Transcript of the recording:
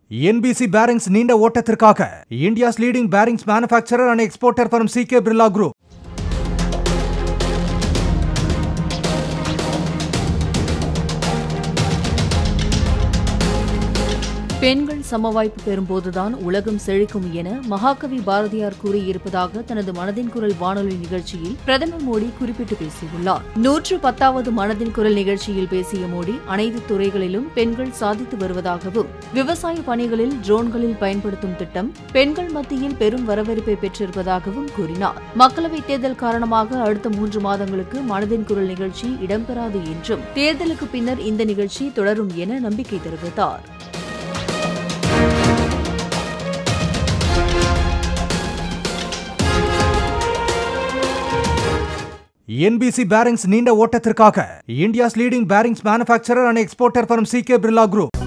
NBC bearings நீண்ட ஓட்டத்திற்காக India's leading bearings manufacturer and exporter firm C K Birla group பெண்கள் சமவாய்ப்பு பெறும்போதுதான் உலகம் செழிக்கும் என மகாகவி பாரதியார் கூறியிருப்பதாக தனது மனதின் குரல் வானொலி நிகழ்ச்சியில் பிரதமர் மோடி குறிப்பிட்டு பேசியுள்ளார் நூற்று பத்தாவது மனதின் குரல் நிகழ்ச்சியில் பேசிய மோடி அனைத்து துறைகளிலும் பெண்கள் சாதித்து வருவதாகவும் விவசாய பணிகளில் ட்ரோன்களில் பயன்படுத்தும் திட்டம் பெண்கள் மத்தியில் பெரும் வரவேற்பை பெற்றிருப்பதாகவும் கூறினார் மக்களவைத் தேர்தல் காரணமாக அடுத்த மூன்று மாதங்களுக்கு மனதின் குரல் நிகழ்ச்சி இடம்பெறாது என்றும் தேர்தலுக்கு பின்னர் இந்த நிகழ்ச்சி தொடரும் என நம்பிக்கை தெரிவித்தார் என்பிசி பேரிங்ஸ் நீண்ட ஓட்டத்திற்காக India's leading bearings manufacturer and exporter firm C K Birla group